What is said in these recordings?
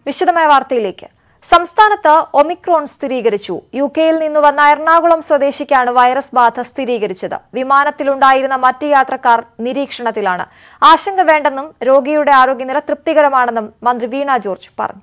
വിശദമായ വാർത്തയിലേക്ക് സംസ്ഥാനത്ത് ഒമിക്രോൺ സ്ഥിരീകരിച്ചു യു കെയിൽ നിന്ന് വന്ന എറണാകുളം സ്വദേശിക്കാണ് വൈറസ് ബാധ സ്ഥിരീകരിച്ചത് വിമാനത്തിലുണ്ടായിരുന്ന മറ്റ് യാത്രക്കാർ നിരീക്ഷണത്തിലാണ് ആശങ്ക വേണ്ടെന്നും രോഗിയുടെ ആരോഗ്യനില തൃപ്തികരമാണെന്നും മന്ത്രി വീണ ജോർജ് പറഞ്ഞു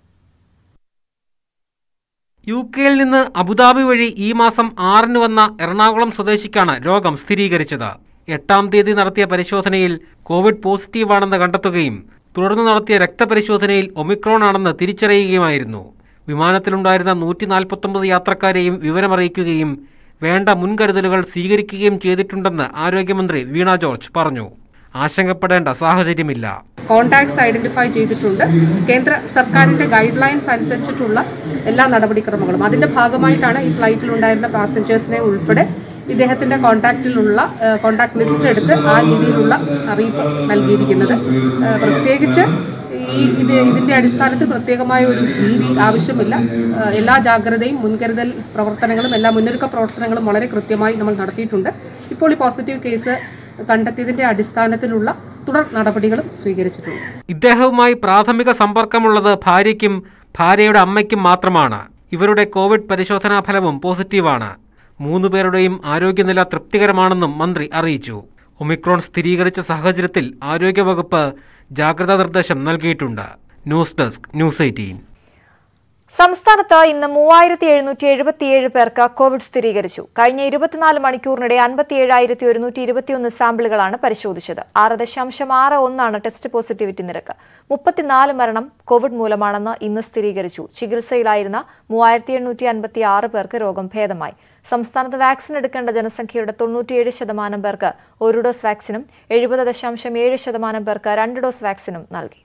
യു കെയിൽ നിന്ന് അബുദാബി വഴി ഈ മാസം ആറിന് വന്ന എറണാകുളം സ്വദേശിക്കാണ് രോഗം സ്ഥിരീകരിച്ചത് എട്ടാം തീയതി നടത്തിയ പരിശോധനയിൽ കോവിഡ് പോസിറ്റീവാണെന്ന് കണ്ടെത്തുകയും തുടർന്ന് നടത്തിയ രക്തപരിശോധനയിൽ ഒമിക്രോൺ ആണെന്ന് തിരിച്ചറിയുകയുമായിരുന്നു വിമാനത്തിലുണ്ടായിരുന്ന നൂറ്റി നാൽപ്പത്തൊമ്പത് യാത്രക്കാരെയും വിവരമറിയിക്കുകയും വേണ്ട മുൻകരുതലുകൾ സ്വീകരിക്കുകയും ചെയ്തിട്ടുണ്ടെന്ന് ആരോഗ്യമന്ത്രി വീണ ജോർജ് പറഞ്ഞു ആശങ്കപ്പെടേണ്ട സാഹചര്യമില്ല കോൺടാക്ട്സ് ഐഡന്റിഫൈ ചെയ്തിട്ടുണ്ട് കേന്ദ്ര സർക്കാരിന്റെ ഗൈഡ് ലൈൻസ് അനുസരിച്ചിട്ടുള്ള എല്ലാ നടപടിക്രമങ്ങളും അതിന്റെ ഭാഗമായിട്ടാണ് ഈ ഫ്ലൈറ്റിലുണ്ടായിരുന്ന പാസഞ്ചേഴ്സിനെ ഉൾപ്പെടെ ഇദ്ദേഹത്തിന്റെ കോൺടാക്റ്റിലുള്ള കോൺടാക്ട് ലിസ്റ്റ് എടുത്ത് ആ രീതിയിലുള്ള അറിയിപ്പ് നൽകിയിരിക്കുന്നത് ആ, പ്രത്യേകിച്ച് ഈ ഇത് ഇതിന്റെ അടിസ്ഥാനത്തിൽ പ്രത്യേകമായ ഒരു രീതി ആവശ്യമില്ല ആ, എല്ലാ ജാഗ്രതയും മുൻകരുതൽ പ്രവർത്തനങ്ങളും എല്ലാ മുന്നൊരുക്ക പ്രവർത്തനങ്ങളും വളരെ കൃത്യമായി നമ്മൾ നടത്തിയിട്ടുണ്ട് ഇപ്പോൾ ഈ പോസിറ്റീവ് കേസ് കണ്ടെത്തിയതിന്റെ അടിസ്ഥാനത്തിലുള്ള തുടർ നടപടികളും സ്വീകരിച്ചിട്ടുണ്ട് ഇദ്ദേഹവുമായി പ്രാഥമിക സമ്പർക്കമുള്ളത് ഭാര്യയ്ക്കും ഭാര്യയുടെ അമ്മയ്ക്കും മാത്രമാണ് ഇവരുടെ കോവിഡ് പരിശോധനാ ഫലവും പോസിറ്റീവാണ് മൂന്ന് പേരുടെയും ആരോഗ്യനില തൃപ്തികരമാണെന്നും മന്ത്രി അറിയിച്ചു ഒമിക്രോൺ സ്ഥിരീകരിച്ച സാഹചര്യത്തിൽ ആരോഗ്യവകുപ്പ് ജാഗ്രതാ നിർദ്ദേശം നൽകിയിട്ടുണ്ട് ന്യൂസ് ഡെസ്ക് ന്യൂസ് എയ്റ്റീൻ സംസ്ഥാനത്ത് ഇന്ന് മൂവായിരത്തി എഴുന്നൂറ്റി എഴുപത്തിയേഴ് പേർക്ക് കോവിഡ് സ്ഥിരീകരിച്ചു കഴിഞ്ഞ ഇരുപത്തിനാല് മണിക്കൂറിനിടെ അൻപത്തിയേഴായിരത്തി ഒരുന്നൂറ്റി ഇരുപത്തിയൊന്ന് സാമ്പിളുകളാണ് പരിശോധിച്ചത് ആറ് ദശാംശം ആറ് ഒന്നാണ് ടെസ്റ്റ് പോസിറ്റിവിറ്റി നിരക്ക് മുപ്പത്തിനാല് മരണം കോവിഡ് മൂലമാണെന്ന് ഇന്ന് സ്ഥിരീകരിച്ചു ചികിത്സയിലായിരുന്ന മൂവായിരത്തി എണ്ണൂറ്റി അൻപത്തി ആറ് പേർക്ക് രോഗം ഭേദമായി സംസ്ഥാനത്ത് വാക്സിൻ എടുക്കേണ്ട ജനസംഖ്യയുടെ തൊണ്ണൂറ്റിയേഴ് ശതമാനം പേർക്ക് ഒരു ഡോസ് വാക്സിനും എഴുപത് ദശാംശം ഏഴ് ശതമാനം പേർക്ക് രണ്ട് ഡോസ് വാക്സിനും നൽകി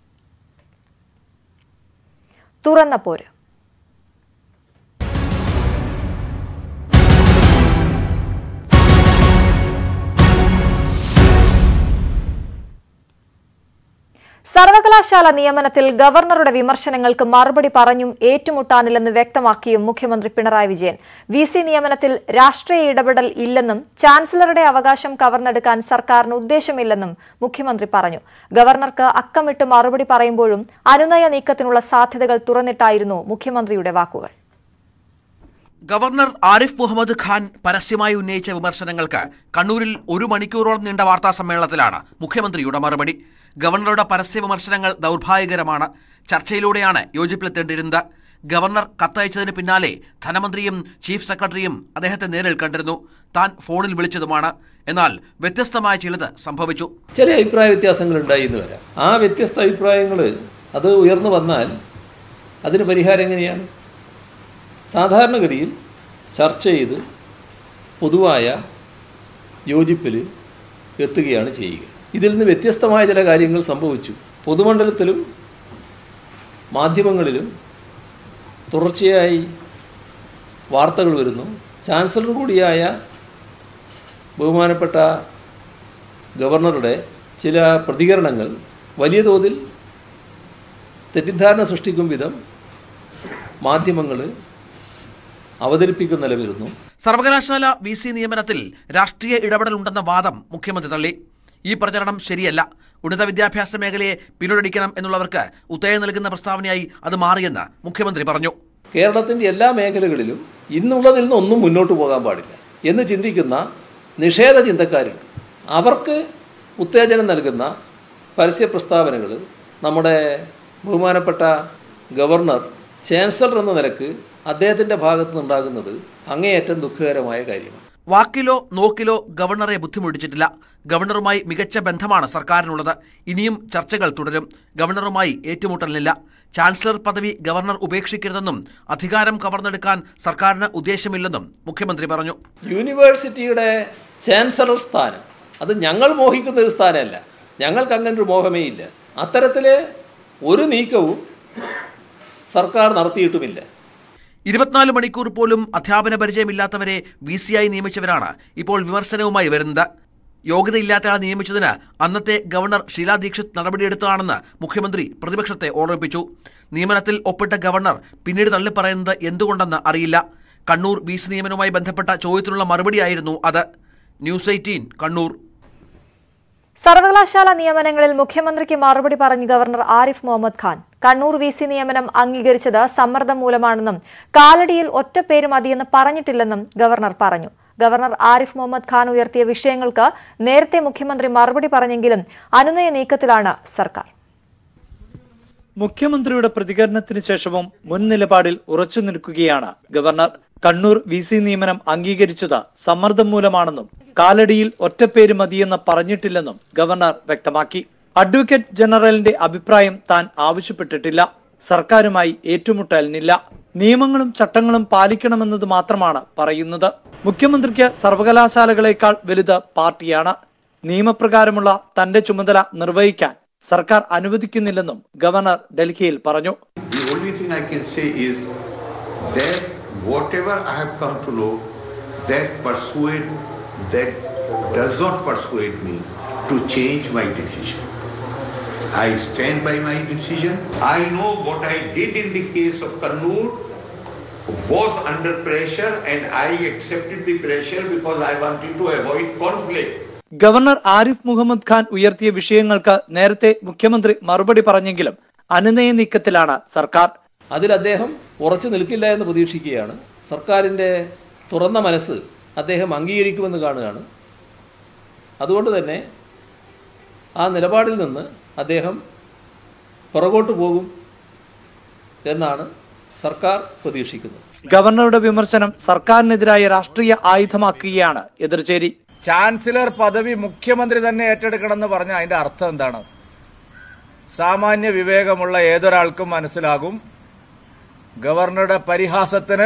തുറന്ന പോര് സർവകലാശാല നിയമനത്തിൽ ഗവർണറുടെ വിമർശനങ്ങൾക്ക് മറുപടി പറഞ്ഞും ഏറ്റുമുട്ടാനില്ലെന്ന് വ്യക്തമാക്കിയും മുഖ്യമന്ത്രി പിണറായി വിജയൻ വി സി നിയമനത്തിൽ രാഷ്ട്രീയ ഇടപെടൽ ഇല്ലെന്നും ചാൻസലറുടെ അവകാശം കവർന്നെടുക്കാൻ സർക്കാരിന് ഉദ്ദേശമില്ലെന്നും മുഖ്യമന്ത്രി പറഞ്ഞു ഗവർണർക്ക് അക്കമിട്ട് മറുപടി പറയുമ്പോഴും അനുനയ നീക്കത്തിനുള്ള സാധ്യതകൾ തുറന്നിട്ടായിരുന്നു മുഖ്യമന്ത്രിയുടെ വാക്കുകൾ ഗവർണർ ആരിഫ് മുഹമ്മദ് ഖാൻ പരസ്യമായി ഉന്നയിച്ച വിമർശനങ്ങൾക്ക് കണ്ണൂരിൽ ഒരു മണിക്കൂറോളം നീണ്ട വാർത്താ സമ്മേളനത്തിലാണ് മുഖ്യമന്ത്രിയുടെ മറുപടി ഗവർണറുടെ പരസ്യ വിമർശനങ്ങൾ ദൗർഭാഗ്യകരമാണ് ചർച്ചയിലൂടെയാണ് യോജിപ്പിലെത്തേണ്ടിരുന്നത് ഗവർണർ കത്തയച്ചതിന് പിന്നാലെ ധനമന്ത്രിയും ചീഫ് സെക്രട്ടറിയും അദ്ദേഹത്തെ നേരിൽ കണ്ടിരുന്നു താൻ ഫോണിൽ വിളിച്ചതുമാണ് എന്നാൽ വ്യത്യസ്തമായ ചിലത് സംഭവിച്ചു ചില അഭിപ്രായ വ്യത്യാസങ്ങൾ ഉണ്ടായി എന്ന് വരാം ആ വ്യത്യസ്ത അഭിപ്രായങ്ങൾ അത് ഉയർന്നു വന്നാൽ അതിന് പരിഹാരം എങ്ങനെയാണ് സാധാരണഗതിയിൽ ചർച്ച ചെയ്ത് പൊതുവായ യോജിപ്പിൽ എത്തുകയാണ് ചെയ്യുക ഇതിൽ നിന്ന് വ്യത്യസ്തമായ ചില കാര്യങ്ങൾ സംഭവിച്ചു പൊതുമണ്ഡലത്തിലും മാധ്യമങ്ങളിലും തുടർച്ചയായി വാർത്തകൾ വരുന്നു ചാൻസലർ കൂടിയായ ബഹുമാനപ്പെട്ട ഗവർണറുടെ ചില പ്രതികരണങ്ങൾ വലിയ തോതിൽ തെറ്റിദ്ധാരണ സൃഷ്ടിക്കും വിധം മാധ്യമങ്ങൾ അവതരിപ്പിക്കുന്ന നിലവിരുന്നു സർവകലാശാല വി സി നിയമനത്തിൽ രാഷ്ട്രീയ ഇടപെടലുണ്ടെന്ന വാദം മുഖ്യമന്ത്രി തള്ളി ഈ പ്രചരണം ശരിയല്ല ഉന്നത വിദ്യാഭ്യാസ മേഖലയെ പിന്തുണയ്ക്കണം എന്നുള്ളവർക്ക് ഉത്തേജനം നൽകുന്ന പ്രസ്താവനയായി അത് മാറിയെന്ന് മുഖ്യമന്ത്രി പറഞ്ഞു കേരളത്തിൻ്റെ എല്ലാ മേഖലകളിലും ഇന്നുള്ളതിൽ നിന്നൊന്നും മുന്നോട്ട് പോകാൻ പാടില്ല എന്ന് ചിന്തിക്കുന്ന നിഷേധ ചിന്തക്കാരുണ്ട് അവർക്ക് ഉത്തേജനം നൽകുന്ന പരസ്യ പ്രസ്താവനകൾ നമ്മുടെ ബഹുമാനപ്പെട്ട ഗവർണർ ചാൻസലർ എന്ന നിലക്ക് അദ്ദേഹത്തിൻ്റെ ഭാഗത്തു നിന്നുണ്ടാകുന്നത് അങ്ങേയറ്റം ദുഃഖകരമായ കാര്യമാണ് വാക്കിലോ നോക്കിലോ ഗവർണറെ ബുദ്ധിമുട്ടിച്ചിട്ടില്ല ഗവർണറുമായി മികച്ച ബന്ധമാണ് സർക്കാരിനുള്ളത് ഇനിയും ചർച്ചകൾ തുടരും ഗവർണറുമായി ഏറ്റുമുട്ടലില്ല ചാൻസലർ പദവി ഗവർണർ ഉപേക്ഷിക്കരുതെന്നും അധികാരം കവർന്നെടുക്കാൻ സർക്കാരിന് ഉദ്ദേശമില്ലെന്നും മുഖ്യമന്ത്രി പറഞ്ഞു യൂണിവേഴ്സിറ്റിയുടെ ചാൻസലർ സ്ഥാനം അത് ഞങ്ങൾ മോഹിക്കുന്ന ഒരു സ്ഥാനമല്ല ഞങ്ങൾക്ക് അങ്ങനെ ഒരു മോഹമേ ഇല്ല അത്തരത്തിൽ ഒരു നീക്കവും സർക്കാർ നടത്തിയിട്ടുമില്ല ഇരുപത്തിനാല് മണിക്കൂർ പോലും അധ്യാപന പരിചയമില്ലാത്തവരെ വി സി ആയി നിയമിച്ചവരാണ് ഇപ്പോൾ വിമർശനവുമായി വരുന്നത് യോഗ്യതയില്ലാത്തയാൾ നിയമിച്ചതിന് അന്നത്തെ ഗവർണർ ഷീലാ ദീക്ഷിത് നടപടിയെടുത്തതാണെന്ന് മുഖ്യമന്ത്രി പ്രതിപക്ഷത്തെ ഓർമ്മിപ്പിച്ചു നിയമനത്തിൽ ഒപ്പിട്ട ഗവർണർ പിന്നീട് തള്ളിപ്പറയുന്നത് എന്തുകൊണ്ടെന്ന് അറിയില്ല കണ്ണൂർ വി സി നിയമനവുമായി ബന്ധപ്പെട്ട ചോദ്യത്തിനുള്ള മറുപടിയായിരുന്നു അത് ന്യൂസ് എയ്റ്റീൻ കണ്ണൂർ സർവകലാശാല നിയമനങ്ങളിൽ മുഖ്യമന്ത്രിക്ക് മറുപടി പറഞ്ഞ് governor Arif Mohammad Khan Kannur V C നിയമനം അംഗീകരിച്ചത് സമ്മർദ്ദം മൂലമാണെന്നും കാലടിയിൽ ഒറ്റ പേര് മതിയെന്ന് പറഞ്ഞിട്ടില്ലെന്നും ഗവർണർ പറഞ്ഞു ഗവർണർ ആരിഫ് മുഹമ്മദ് ഖാൻ ഉയർത്തിയ വിഷയങ്ങൾക്ക് നേരത്തെ മുഖ്യമന്ത്രി മറുപടി പറഞ്ഞെങ്കിലും അനുനയ നീക്കത്തിലാണ് സർക്കാർ മുഖ്യമന്ത്രിയുടെ പ്രതികരണത്തിന് ശേഷവും മുൻ നിലപാടിൽ ഉറച്ചു നിൽക്കുകയാണ് ഗവർണർ കണ്ണൂർ വി സി നിയമനം അംഗീകരിച്ചത് സമ്മർദ്ദം മൂലമാണെന്നും കാലടിയിൽ ഒറ്റപ്പേര് മതിയെന്ന് പറഞ്ഞിട്ടില്ലെന്നും ഗവർണർ വ്യക്തമാക്കി അഡ്വക്കേറ്റ് ജനറലിന്റെ അഭിപ്രായം താൻ ആവശ്യപ്പെട്ടിട്ടില്ല സർക്കാരുമായി ഏറ്റുമുട്ടലിനില്ല നിയമങ്ങളും ചട്ടങ്ങളും പാലിക്കണമെന്നത് മാത്രമാണ് പറയുന്നത് മുഖ്യമന്ത്രിക്ക് സർവകലാശാലകളെക്കാൾ വലുത് പാർട്ടിയാണ് നിയമപ്രകാരമുള്ള തന്റെ ചുമതല നിർവഹിക്കാൻ സർക്കാർ അനുവദിക്കുന്നില്ലെന്നും ഗവർണർ ഡൽഹിയിൽ പറഞ്ഞു The only thing I can say is that whatever I have come to know, that persuade, that does not persuade me to change my decision. I stand by my decision. I know what I did in the case of Kannur was under pressure and I accepted the pressure because I wanted to avoid conflict. Governor Arif Mohammad Khan ഉയർത്തിയ വിഷയങ്ങൾക്ക് നേരത്തെ മുഖ്യമന്ത്രി മറുപടി പറഞ്ഞെങ്കിലും അനുനയ നീക്കത്തിലാണ് സർക്കാർ അതിൽ അദ്ദേഹം ഉറച്ചു നിൽക്കില്ല എന്ന് പ്രതീക്ഷിക്കുകയാണ് സർക്കാരിൻ്റെ തുറന്ന മനസ്സ് അദ്ദേഹം അംഗീകരിക്കുമെന്ന് കാണുകയാണ് അതുകൊണ്ട് തന്നെ ആ നിലപാടിൽ നിന്ന് അദ്ദേഹം പുറകോട്ട് പോകും എന്നാണ് സർക്കാർ പ്രതീക്ഷിക്കുന്നത് ഗവർണറുടെ വിമർശനം സർക്കാരിനെതിരായ രാഷ്ട്രീയ ആയുധമാക്കുകയാണ് എതിർചേരി ചാൻസലർ പദവി മുഖ്യമന്ത്രി തന്നെ ഏറ്റെടുക്കണമെന്ന് പറഞ്ഞ അതിന്റെ അർത്ഥം എന്താണ് സാമാന്യ വിവേകമുള്ള ഏതൊരാൾക്കും മനസ്സിലാകും ഗവർണറുടെ പരിഹാസത്തിന്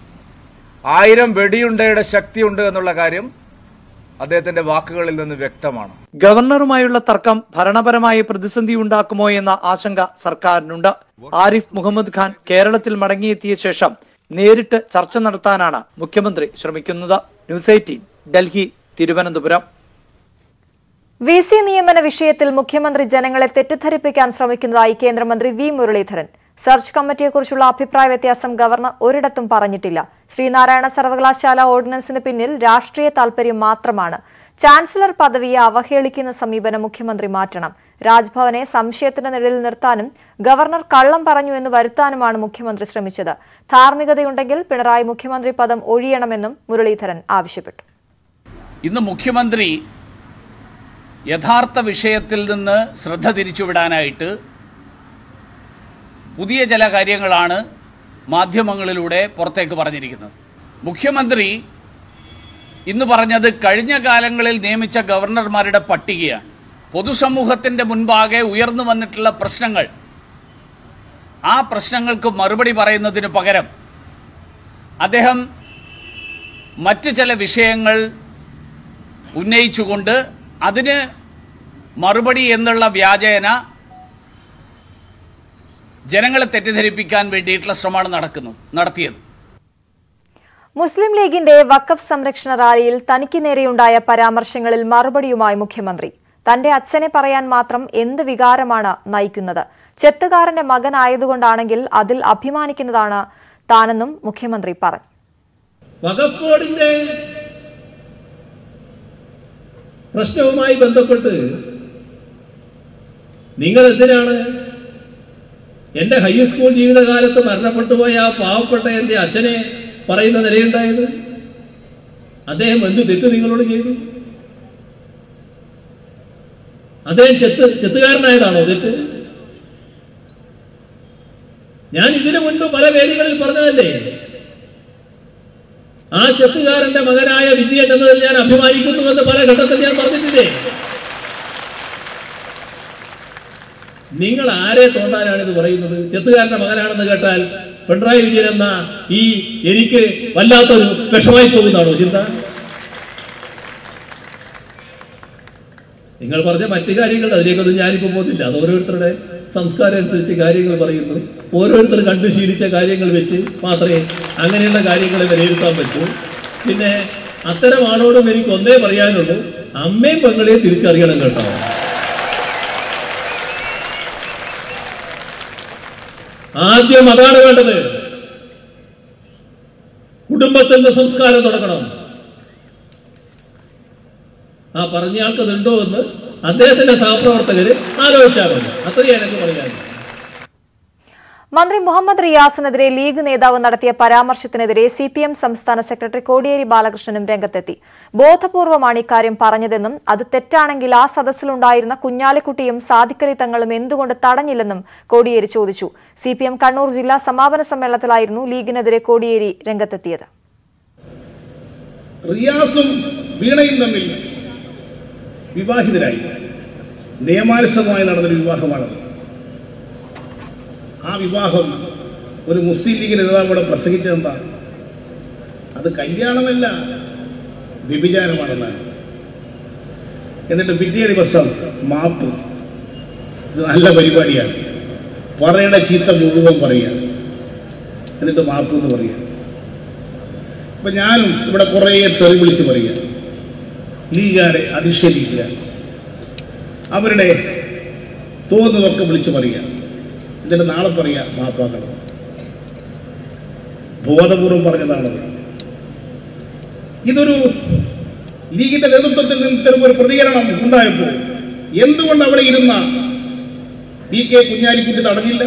ആയിരം വെടിയുണ്ടയുടെ ശക്തിയുണ്ട് എന്നുള്ള കാര്യം അദ്ദേഹത്തിന്റെ വാക്കുകളിൽ നിന്ന് വ്യക്തമാണ് ഗവർണറുമായുള്ള തർക്കം ഭരണപരമായ പ്രതിസന്ധി ഉണ്ടാക്കുമോ എന്ന ആശങ്ക സർക്കാരിനുണ്ട് ആരിഫ് മുഹമ്മദ് ഖാൻ കേരളത്തിൽ മടങ്ങിയെത്തിയ ശേഷം നേരിട്ട് ചർച്ച നടത്താനാണ് മുഖ്യമന്ത്രി ശ്രമിക്കുന്നത് news eighteen Delhi Thiruvananthapuram V C നിയമന വിഷയത്തിൽ മുഖ്യമന്ത്രി ജനങ്ങളെ തെറ്റിദ്ധരിപ്പിക്കാൻ ശ്രമിക്കുന്നതായി കേന്ദ്രമന്ത്രി വി മുരളീധരൻ സെർച്ച് കമ്മിറ്റിയെക്കുറിച്ചുള്ള അഭിപ്രായ വ്യത്യാസം ഗവർണർ ഒരിടത്തും പറഞ്ഞിട്ടില്ല ശ്രീനാരായണ സർവകലാശാല ഓർഡിനൻസിന് പിന്നിൽ രാഷ്ട്രീയ താൽപര്യം മാത്രമാണ് ചാൻസലർ പദവിയെ അവഹേളിക്കുന്ന സമീപനം മുഖ്യമന്ത്രി മാറ്റണം രാജ്ഭവനെ സംശയത്തിന്റെ നിഴലിൽ നിർത്താനും ഗവർണർ കള്ളം പറഞ്ഞു എന്ന് വരുത്താനുമാണ് മുഖ്യമന്ത്രി ശ്രമിച്ചത് ധാർമ്മികതയുണ്ടെങ്കിൽ പിണറായി മുഖ്യമന്ത്രി പദം ഒഴിയണമെന്നും മുരളീധരൻ ആവശ്യപ്പെട്ടു ഇന്ന് മുഖ്യമന്ത്രി യഥാർത്ഥ വിഷയത്തിൽ നിന്ന് ശ്രദ്ധ തിരിച്ചുവിടാനായിട്ട് പുതിയ ചില കാര്യങ്ങളാണ് മാധ്യമങ്ങളിലൂടെ പുറത്തേക്ക് പറഞ്ഞിരിക്കുന്നത് മുഖ്യമന്ത്രി ഇന്ന് പറഞ്ഞത് കഴിഞ്ഞ കാലങ്ങളിൽ നിയമിച്ച ഗവർണർമാരുടെ പട്ടികയാണ് പൊതുസമൂഹത്തിൻ്റെ മുൻപാകെ ഉയർന്നു വന്നിട്ടുള്ള പ്രശ്നങ്ങൾ ആ പ്രശ്നങ്ങൾക്ക് മറുപടി പറയുന്നതിന് പകരം അദ്ദേഹം മറ്റ് ചില വിഷയങ്ങൾ ഉന്നയിച്ചുകൊണ്ട് അതിന് മറുപടി എന്നുള്ള വ്യാജേന ജനങ്ങളെ തെറ്റിദ്ധരിപ്പിക്കാൻ വേണ്ടിയിട്ടുള്ള ശ്രമമാണ് നടക്കുന്നത് നടത്തിയത് മുസ്ലിം ലീഗിന്റെ വഖഫ് സംരക്ഷണ റാലിയിൽ തനിക്ക് നേരെയുണ്ടായ പരാമർശങ്ങളിൽ മറുപടിയുമായി മുഖ്യമന്ത്രി തന്റെ അച്ഛനെ പറയാൻ മാത്രം എന്ത് വികാരമാണ് നയിക്കുന്നത് ചെത്തുകാരന്റെ മകനായതുകൊണ്ടാണെങ്കിൽ അതിൽ അഭിമാനിക്കുന്നതാണ് താനെന്നും മുഖ്യമന്ത്രി പറഞ്ഞു വഖഫ് ബോർഡിന്റെ പ്രശ്നവുമായി ബന്ധപ്പെട്ട് നിങ്ങൾ എന്തിനാണ് എന്റെ ഹൈസ്കൂൾ ജീവിതകാലത്ത് മരണപ്പെട്ടുപോയ ആ പാവപ്പെട്ട എന്റെ അച്ഛനെ പറയുന്ന നിലയുണ്ടായത് അദ്ദേഹം എന്ത് തെറ്റ് നിങ്ങളോട് ചെയ്തു അദ്ദേഹം ചെത്ത് ചെത്തുകാരനായതാണോ തെറ്റ് ഞാൻ ഇതിനു മുൻപ് പല വേദികളിൽ പറഞ്ഞതല്ലേ ആ ചെത്തുകാരന്റെ മകനായ വിജയൻ എന്നതിൽ ഞാൻ അഭിമാനിക്കുന്നുവെന്ന് പല ഘട്ടത്തിൽ ഞാൻ പറഞ്ഞിട്ടില്ലേ നിങ്ങൾ ആരെ തോന്നാനാണ് ഇത് പറയുന്നത് ചെത്തുകാരന്റെ മകനാണെന്ന് കേട്ടാൽ പിണറായി വിജയൻ എന്ന ഈ എനിക്ക് വല്ലാത്തൊരു വിഷമായി പോകുന്നതാണോ ചിന്ത നിങ്ങൾ പറഞ്ഞ മറ്റു കാര്യങ്ങൾ അതിലേക്കൊന്നും ഞാനിപ്പോ പോകുന്നില്ല അത് ഓരോരുത്തരുടെ സംസ്കാരം അനുസരിച്ച് കാര്യങ്ങൾ പറയുന്നു ഓരോരുത്തർ കണ്ടു ശീലിച്ച കാര്യങ്ങൾ വെച്ച് മാത്രമേ അങ്ങനെയുള്ള കാര്യങ്ങളെ വിലയിരുത്താൻ പറ്റൂ പിന്നെ അത്തരം ആളോടും എനിക്ക് ഒന്നേ പറയാനുള്ളൂ അമ്മയും പെങ്ങളെയും തിരിച്ചറിയണം കേട്ടോ ആദ്യം അതാണ് വേണ്ടത് കുടുംബത്തിൽ നിന്ന് സംസ്കാരം തുടങ്ങണം ആ പറഞ്ഞയാൾക്കതുണ്ടോ എന്ന് അദ്ദേഹത്തിന്റെ സഹപ്രവർത്തകര് ആലോചിച്ചാൽ മതി അത്രയും എനിക്ക് പറയാനുള്ളൂ മന്ത്രി മുഹമ്മദ് റിയാസിനെതിരെ ലീഗ് നേതാവ് നടത്തിയ പരാമർശത്തിനെതിരെ സി പി എം സംസ്ഥാന സെക്രട്ടറി കോടിയേരി ബാലകൃഷ്ണനും രംഗത്തെത്തി ബോധപൂർവമാണ് ഇക്കാര്യം പറഞ്ഞതെന്നും അത് തെറ്റാണെങ്കിൽ ആ സദസ്സിലുണ്ടായിരുന്ന കുഞ്ഞാലിക്കുട്ടിയും സാദിക്കലി തങ്ങളും എന്തുകൊണ്ട് തടഞ്ഞില്ലെന്നും കോടിയേരി ചോദിച്ചു സി പി എം കണ്ണൂർ ജില്ലാ സമാപന സമ്മേളനത്തിലായിരുന്നു ലീഗിനെതിരെ കോടിയേരി രംഗത്തെത്തിയത് റിയാസും വീണയും തമ്മിൽ വിവാഹിതരായി നിയമാനുസൃതമായി നടന്നൊരു വിവാഹമാണത് ആ വിവാഹം ഒരു മുസ്ലിം ലീഗ് നേതാവ് ഇവിടെ പ്രസംഗിച്ചതെന്താ അത് കല്യാണമല്ല വ്യഭിചാരമാണെന്നാണ് എന്നിട്ട് പിറ്റേ ദിവസം മാപ്പ് ഇത് നല്ല പരിപാടിയാണ് പറയേണ്ട ചീത്ത മുഴുവൻ പറയുക എന്നിട്ട് മാപ്പ് എന്ന് പറയുക അപ്പൊ ഞാനും ഇവിടെ കുറേ തെറി വിളിച്ച് പറയുക ലീഗാരെ അധിക്ഷേപിക്കുക അവരുടെ തോന്നുന്നതൊക്കെ വിളിച്ച് പറയുക എന്നിട്ട് നാളെ പറയുക മാപ്പാക്കണം ബോധപൂർവം പറഞ്ഞതാണത് ഇതൊരു ലീഗിന്റെ നേതൃത്വത്തിൽ നിന്ന് ഇത്തരം ഒരു പ്രതികരണം ഉണ്ടായപ്പോൾ എന്തുകൊണ്ട് അവിടെ ഇരുന്ന പി കെ കുഞ്ഞാലിക്കുട്ടി തടഞ്ഞില്ല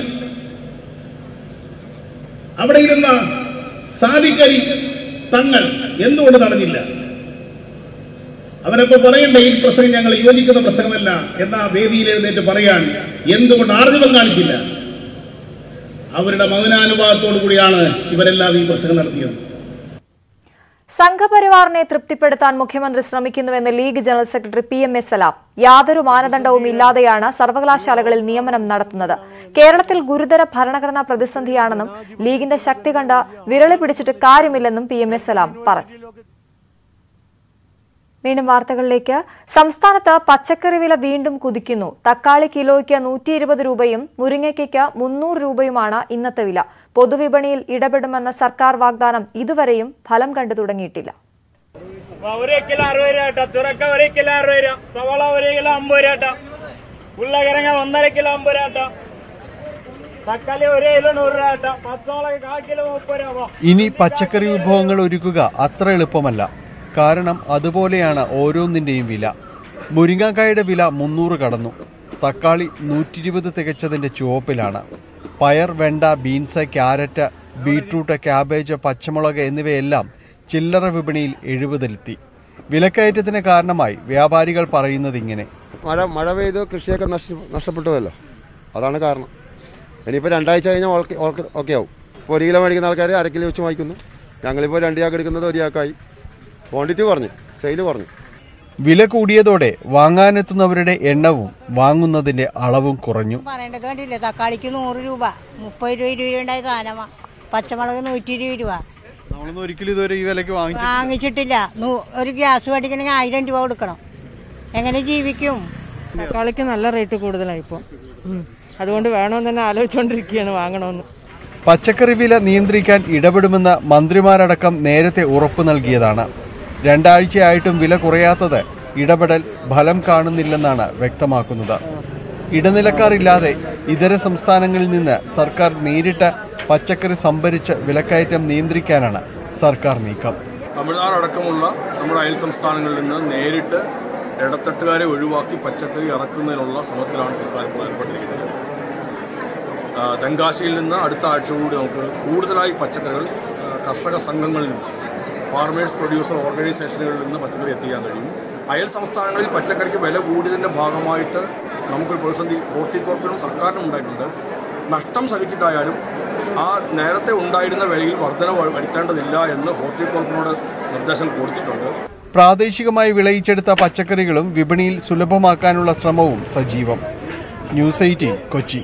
അവിടെ ഇരുന്ന സാദിക്കരി തങ്ങൾ എന്തുകൊണ്ട് തടഞ്ഞില്ല അവരപ്പോ പറയണ്ടേ ഈ പ്രസംഗം ഞങ്ങൾ യോജിക്കുന്ന പ്രസംഗമല്ല എന്ന വേദിയിൽ എഴുന്നേറ്റ് പറയാൻ എന്തുകൊണ്ട് ആർജവം കാണിച്ചില്ല അവരുടെ മൗനാനുഭാവത്തോടു കൂടിയാണ് ഇവരെല്ലാം ഈ പ്രസംഗം നടത്തിയത് സംഘപരിവാറിനെ തൃപ്തിപ്പെടുത്താൻ മുഖ്യമന്ത്രി ശ്രമിക്കുന്നുവെന്ന് league general secretary P M S Salam യാതൊരു മാനദണ്ഡവും ഇല്ലാതെയാണ് സർവകലാശാലകളിൽ നിയമനം നടത്തുന്നത് കേരളത്തിൽ ഗുരുതര ഭരണഘടനാ പ്രതിസന്ധിയാണെന്നും ലീഗിന്റെ ശക്തി കണ്ട വിരളി പിടിച്ചിട്ട് കാര്യമില്ലെന്നും പി എം എസ് സലാം പറഞ്ഞു വീണ്ടും വാർത്തകളിലേക്ക് സംസ്ഥാനത്ത് പച്ചക്കറി വില വീണ്ടും കുതിക്കുന്നു തക്കാളി കിലോയ്ക്ക് നൂറ്റി ഇരുപത് രൂപയും മുരിങ്ങയ്ക്ക് മുന്നൂറ് രൂപയുമാണ് ഇന്നത്തെ വില പൊതുവിപണിയിൽ ഇടപെടുമെന്ന സർക്കാർ വാഗ്ദാനം ഇതുവരെയും ഫലം കണ്ടു തുടങ്ങിയിട്ടില്ല ഒരു കിലോ അറുപത് രൂപ കേട്ടോ ചുരക്ക ഒരു കിലോ അറുപത് രൂപ സവാള ഒരു കിലോ അമ്പത് രൂപ കേട്ടോ ഉരുളക്കിഴങ്ങ ഒന്നര കിലോ അമ്പത് രൂപ കേട്ടോ തക്കാളി ഒരു കിലോ നൂറ് രൂപ കേട്ടോ പച്ചമുളക് കാൽ കിലോ മുപ്പത് രൂപ ഇനി പച്ചക്കറി വിഭവങ്ങൾ ഒരുക്കുക അത്ര എളുപ്പമല്ല കാരണം അതുപോലെയാണ് ഓരോന്നിൻ്റെയും വില മുരിങ്ങാക്കായുടെ വില മുന്നൂറ് കടന്നു തക്കാളി നൂറ്റി ഇരുപത് തികച്ചതിൻ്റെ ചുവപ്പിലാണ് പയർ വെണ്ട ബീൻസ് ക്യാരറ്റ് ബീട്രൂട്ട് ക്യാബേജ് പച്ചമുളക് എന്നിവയെല്ലാം ചില്ലറ വിപണിയിൽ എഴുപതിലെത്തി വിലക്കയറ്റത്തിന് കാരണമായി വ്യാപാരികൾ പറയുന്നത് ഇങ്ങനെ മഴ മഴ പെയ്ത് കൃഷിയൊക്കെ നഷ്ട നഷ്ടപ്പെട്ടുവല്ലോ അതാണ് കാരണം ഇനിയിപ്പോൾ രണ്ടാഴ്ച കഴിഞ്ഞാൽ ഓക്കെ ഓക്കെ ഓക്കെ ആവും ഇപ്പോൾ ഒരു കിലോ മേടിക്കുന്ന ആൾക്കാർ അര കിലോ വെച്ച് വാങ്ങിക്കുന്നു ഞങ്ങളിപ്പോൾ രണ്ട് ചാക്ക് എടുക്കുന്നത് ഒരു ചാക്കായി ക്വാണ്ടിറ്റി കുറഞ്ഞു സെയിൽ കുറഞ്ഞു വില കൂടിയതോടെ വാങ്ങാനെത്തുന്നവരുടെ എണ്ണവും വാങ്ങുന്നതിന്റെ അളവും കുറഞ്ഞു പറയേണ്ടത് കണ്ടില്ലേ തക്കാളിക്ക് നൂറ് രൂപ മുപ്പത് രൂപ ഇരുപത് രൂപ ഉണ്ടായ സാധനമാ പച്ചമുളക് നൂറ്റി ഇരുപത് രൂപ നമ്മളൊന്നും ഒരിക്കലും ഇതുവരെ ഈ വിലക്ക് വാങ്ങിച്ചു വാങ്ങിച്ചിട്ടില്ല നൂ- ഒരു ഗ്യാസ് മേടിക്കണമെങ്കിൽ ആയിരം രൂപ കൊടുക്കണം എങ്ങനെ ജീവിക്കും തക്കാളിക്ക് നല്ല റേറ്റ് കൂടുതലായി ഇപ്പോൾ അതുകൊണ്ട് വേണമെന്ന് തന്നെ ആലോചിച്ചുകൊണ്ടിരിക്കുകയാണ് വാങ്ങണമെന്ന് പച്ചക്കറി വില നിയന്ത്രിക്കാൻ ഇടപെടുമെന്ന് മന്ത്രിമാരടക്കം നേരത്തെ ഉറപ്പു നൽകിയതാണ് രണ്ടാഴ്ചയായിട്ടും വില കുറയാത്തത് ഇടപെടൽ ഫലം കാണുന്നില്ലെന്നാണ് വ്യക്തമാക്കുന്നത് ഇടനിലക്കാരില്ലാതെ ഇതര സംസ്ഥാനങ്ങളിൽ നിന്ന് സർക്കാർ നേരിട്ട് പച്ചക്കറി സംഭരിച്ച് വിലക്കയറ്റം നിയന്ത്രിക്കാനാണ് സർക്കാർ നീക്കം തമിഴ്നാട് അടക്കമുള്ള നമ്മുടെ അയൽ സംസ്ഥാനങ്ങളിൽ നിന്ന് നേരിട്ട് ഇടത്തട്ടുകാരെ ഒഴിവാക്കി പച്ചക്കറി ഇറക്കുന്നതിനുള്ള ശ്രമത്തിലാണ് സർക്കാർ ഇപ്പോൾ ഏർപ്പെട്ടിരിക്കുന്നത് ആ, തെങ്കാശിയിൽ നിന്ന് അടുത്ത ആഴ്ചയോടുകൂടി നമുക്ക് കൂടുതലായി പച്ചക്കറികൾ ആ, കർഷക സംഘങ്ങളിൽ നിന്ന് ഫാർമേഴ്സ് പ്രൊഡ്യൂസർ ഓർഗനൈസേഷനുകളിൽ നിന്ന് പച്ചക്കറി എത്തിക്കാൻ കഴിയും അയൽ സംസ്ഥാനങ്ങളിൽ പച്ചക്കറിക്ക് വില കൂടിയതിൻ്റെ ഭാഗമായിട്ട് നമുക്കൊരു പ്രതിസന്ധി ഹോർട്ടികോർപ്പിനും സർക്കാരിനും ഉണ്ടായിട്ടുണ്ട് നഷ്ടം സഹിച്ചിട്ടായാലും ആ നേരത്തെ ഉണ്ടായിരുന്ന വിലയിൽ വർധന വ- വരുത്തേണ്ടതില്ല എന്ന് ഹോർട്ടികോർപ്പിനോട് നിർദ്ദേശം കൊടുത്തിട്ടുണ്ട് പ്രാദേശികമായി വിളയിച്ചെടുത്ത പച്ചക്കറികളും വിപണിയിൽ സുലഭമാക്കാനുള്ള ശ്രമവും സജീവം ന്യൂസ് എയ്റ്റീൻ കൊച്ചി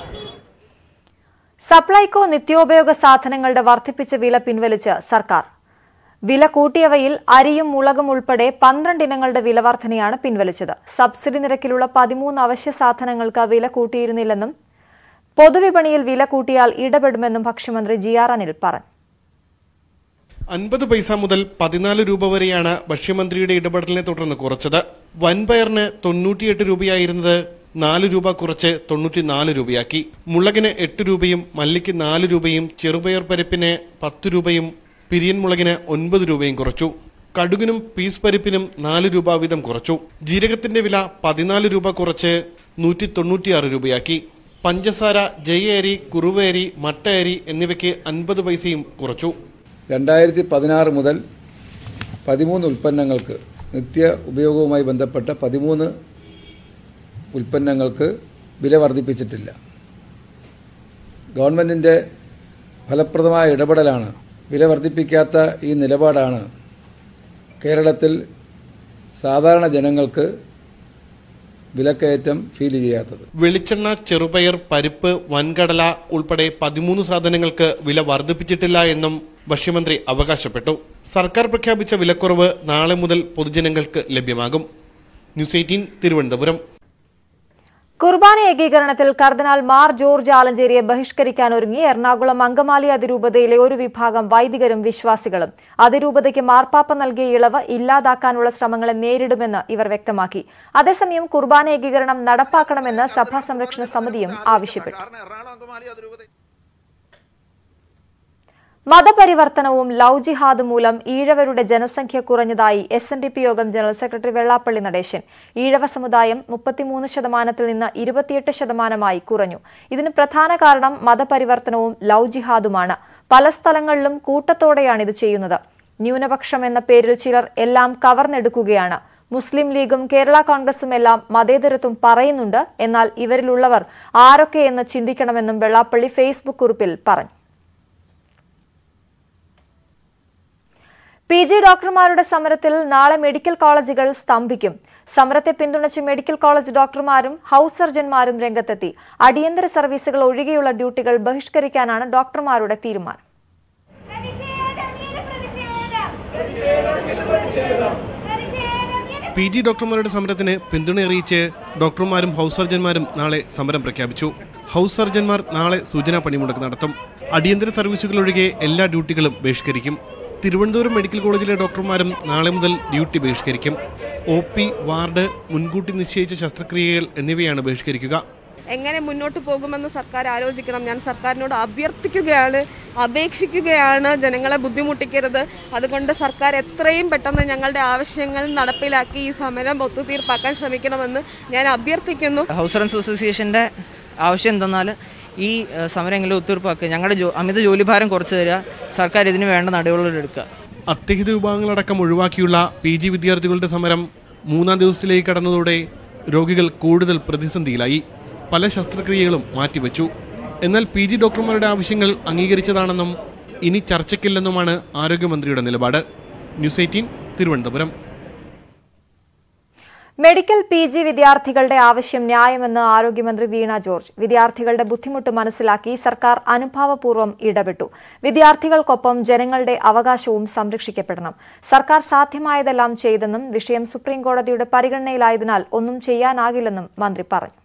സപ്ലൈകോ നിത്യോപയോഗ സാധനങ്ങളുടെ വർദ്ധിപ്പിച്ച വില പിൻവലിച്ച് സർക്കാർ വില കൂട്ടിയവയിൽ അരിയും മുളകും ഉൾപ്പെടെ പന്ത്രണ്ട് ഇനങ്ങളുടെ വില വർധനയാണ് പിൻവലിച്ചത് സബ്സിഡി നിരക്കിലുള്ള പതിമൂന്ന് അവശ്യ സാധനങ്ങൾക്ക് വില കൂട്ടിയിരുന്നില്ലെന്നും പൊതുവിപണിയിൽ വില കൂട്ടിയാൽ ഇടപെടുമെന്നും ഭക്ഷ്യമന്ത്രി ജി ആർ അനിൽ പറഞ്ഞു അൻപത് പൈസ മുതൽ പതിനാല് രൂപ വരെയാണ് ഭക്ഷ്യമന്ത്രിയുടെ ഇടപെടലിനെ തുടർന്ന് കുറച്ചത് വൻപയറിന് തൊണ്ണൂറ്റിയെട്ട് രൂപയായിരുന്നത് നാല് രൂപ കുറച്ച് തൊണ്ണൂറ്റിനാല് രൂപയാക്കി മുളകിന് എട്ട് രൂപയും മല്ലിക്ക് നാല് രൂപയും ചെറുപയർ പരിപ്പിന് പത്ത് രൂപയും പിരിയൻ മുളകിന് ഒൻപത് രൂപയും കുറച്ചു കടുകിനും പീസ് പരിപ്പിനും നാല് രൂപ വീതം കുറച്ചു ജീരകത്തിന്റെ വില പതിനാല് രൂപ കുറച്ച് നൂറ്റി തൊണ്ണൂറ്റിയാറ് രൂപയാക്കി പഞ്ചസാര ജയ അരി കുറുവ അരി മട്ട അരി എന്നിവയ്ക്ക് അൻപത് പൈസയും കുറച്ചു രണ്ടായിരത്തി പതിനാറ് മുതൽ പതിമൂന്ന് ഉൽപ്പന്നങ്ങൾക്ക് നിത്യ ഉപയോഗവുമായി ബന്ധപ്പെട്ട പതിമൂന്ന് ഉൽപ്പന്നങ്ങൾക്ക് വില വർദ്ധിപ്പിച്ചിട്ടില്ല ഗവൺമെൻറ്റിൻ്റെ ഫലപ്രദമായ ഇടപെടലാണ് വില വർദ്ധിപ്പിക്കാത്ത ഈ നിലപാടാണ് കേരളത്തിൽ സാധാരണ ജനങ്ങൾക്ക് വിലക്കയറ്റം ഫീൽ ചെയ്യാത്തത് വെളിച്ചെണ്ണ ചെറുപയർ പരിപ്പ് വൻകടല ഉൾപ്പെടെ പതിമൂന്ന് സാധനങ്ങൾക്ക് വില വർദ്ധിപ്പിച്ചിട്ടില്ല എന്നും ഭക്ഷ്യമന്ത്രി അവകാശപ്പെട്ടു സർക്കാർ പ്രഖ്യാപിച്ച വിലക്കുറവ് നാളെ മുതൽ പൊതുജനങ്ങൾക്ക് ലഭ്യമാകും ന്യൂസ് എയ്റ്റീൻ തിരുവനന്തപുരം കുർബാന ഏകീകരണത്തിൽ കർദിനാൾ മാർ ജോർജ് ആലഞ്ചേരിയെ ബഹിഷ്കരിക്കാൻ ഒരുങ്ങി എറണാകുളം അങ്കമാലി അതിരൂപതയിലെ ഒരു വിഭാഗം വൈദികരും വിശ്വാസികളും അതിരൂപതയ്ക്ക് മാർപ്പാപ്പ നൽകിയ ഇളവ് ഇല്ലാതാക്കാനുള്ള ശ്രമങ്ങളെ നേരിടുമെന്ന് ഇവർ വ്യക്തമാക്കി അതേസമയം കുർബാന ഏകീകരണം നടപ്പാക്കണമെന്ന് സഭാ സംരക്ഷണ സമിതിയും ആവശ്യപ്പെട്ടു മതപരിവർത്തനവും ലവ് ജിഹാദ് മൂലം ഈഴവരുടെ ജനസംഖ്യ കുറഞ്ഞതായി S N D P Yogam general secretary Vellappally Natesan Ezhava സമുദായം മുപ്പത്തിമൂന്ന് ശതമാനത്തിൽ നിന്ന് ഇരുപത്തിയെട്ട് ശതമാനമായി കുറഞ്ഞു ഇതിന് പ്രധാന കാരണം മതപരിവർത്തനവും ലവ് ജിഹാദുമാണ് പല സ്ഥലങ്ങളിലും കൂട്ടത്തോടെയാണ് ഇത് ചെയ്യുന്നത് ന്യൂനപക്ഷം എന്ന പേരിൽ ചിലർ എല്ലാം കവർന്നെടുക്കുകയാണ് മുസ്ലിം ലീഗും കേരള കോൺഗ്രസും എല്ലാം മതേതരത്വം പറയുന്നുണ്ട് എന്നാൽ ഇവരിലുള്ളവർ ആരൊക്കെയെന്ന് ചിന്തിക്കണമെന്നും വെള്ളാപ്പള്ളി ഫേസ്ബുക്ക് കുറിപ്പിൽ പറഞ്ഞു പി ജി ഡോക്ടർമാരുടെ സമരത്തിൽ നാളെ മെഡിക്കൽ കോളേജുകൾ സ്തംഭിക്കും സമരത്തെ പിന്തുണച്ച് മെഡിക്കൽ കോളേജ് ഡോക്ടർമാരും ഹൌസ് സർജൻമാരും രംഗത്തെത്തി അടിയന്തര സർവീസുകൾ ഒഴികെയുള്ള ഡ്യൂട്ടികൾ ബഹിഷ്കരിക്കാനാണ് ഡോക്ടർമാരുടെ തീരുമാനം പി ജി ഡോക്ടർമാരുടെ സമരത്തിന് പിന്തുണ അറിയിച്ച് ഡോക്ടർമാരും ഹൗസ് സർജന്മാരും നാളെ സമരം പ്രഖ്യാപിച്ചു ഹൗസ് സർജന്മാർ നാളെ സൂചനാ പണിമുടക്ക് നടത്തും അടിയന്തര സർവീസുകൾ ഒഴികെ എല്ലാ ഡ്യൂട്ടികളും ബഹിഷ്കരിക്കും തിരുവനന്തപുരം മെഡിക്കൽ കോളേജിലെ ഡോക്ടർമാരും നാളെ മുതൽ ഡ്യൂട്ടി ബഹിഷ്കരിക്കും ഒ പി വാർഡ് മുൻകൂട്ടി നിശ്ചയിച്ച ശസ്ത്രക്രിയകൾ എന്നിവയാണ് ബഹിഷ്കരിക്കുക എങ്ങനെ മുന്നോട്ട് പോകുമെന്ന് സർക്കാർ ആലോചിക്കണം ഞാൻ സർക്കാരിനോട് അഭ്യർത്ഥിക്കുകയാണ് അപേക്ഷിക്കുകയാണ് ജനങ്ങളെ ബുദ്ധിമുട്ടിക്കരുത് അതുകൊണ്ട് സർക്കാർ എത്രയും പെട്ടെന്ന് ഞങ്ങളുടെ ആവശ്യങ്ങൾ നടപ്പിലാക്കി ഈ സമരം ഒത്തുതീർപ്പാക്കാൻ ശ്രമിക്കണമെന്ന് ഞാൻ അഭ്യർത്ഥിക്കുന്നു ഹൗസ് സർജൻസ് അസോസിയേഷൻ്റെ ആവശ്യം എന്തെന്നാൽ ഈ ഏഹ്, സമരമെങ്കിലും ഒത്തുതീർപ്പാക്കുക ഞങ്ങളുടെ ജോ അമിത ജോലിഭാരം കുറച്ച് തരിക സർക്കാർ ഇതിന് വേണ്ട നടപടികൾ എടുക്കുക അത്യഹിത വിഭാഗങ്ങളടക്കം ഒഴിവാക്കിയുള്ള പി ജി വിദ്യാർത്ഥികളുടെ സമരം മൂന്നാം ദിവസത്തിലേക്ക് കടന്നതോടെ രോഗികൾ കൂടുതൽ പ്രതിസന്ധിയിലായി പല ശസ്ത്രക്രിയകളും മാറ്റിവെച്ചു എന്നാൽ പി ജി ഡോക്ടർമാരുടെ ആവശ്യങ്ങൾ അംഗീകരിച്ചതാണെന്നും ഇനി ചർച്ചയ്ക്കില്ലെന്നുമാണ് ആരോഗ്യമന്ത്രിയുടെ നിലപാട് news eighteen Thiruvananthapuram medical P G വിദ്യാർത്ഥികളുടെ ആവശ്യം ന്യായമെന്ന് ആരോഗ്യമന്ത്രി വീണ ജോർജ് വിദ്യാർത്ഥികളുടെ ബുദ്ധിമുട്ട് മനസ്സിലാക്കി സർക്കാർ അനുഭാവപൂർവ്വം ഇടപെട്ടു വിദ്യാർത്ഥികൾക്കൊപ്പം ജനങ്ങളുടെ അവകാശവും സംരക്ഷിക്കപ്പെടണം സർക്കാർ സാധ്യമായതെല്ലാം ചെയ്തെന്നും വിഷയം സുപ്രീംകോടതിയുടെ പരിഗണനയിലായതിനാൽ ഒന്നും ചെയ്യാനാകില്ലെന്നും മന്ത്രി പറഞ്ഞു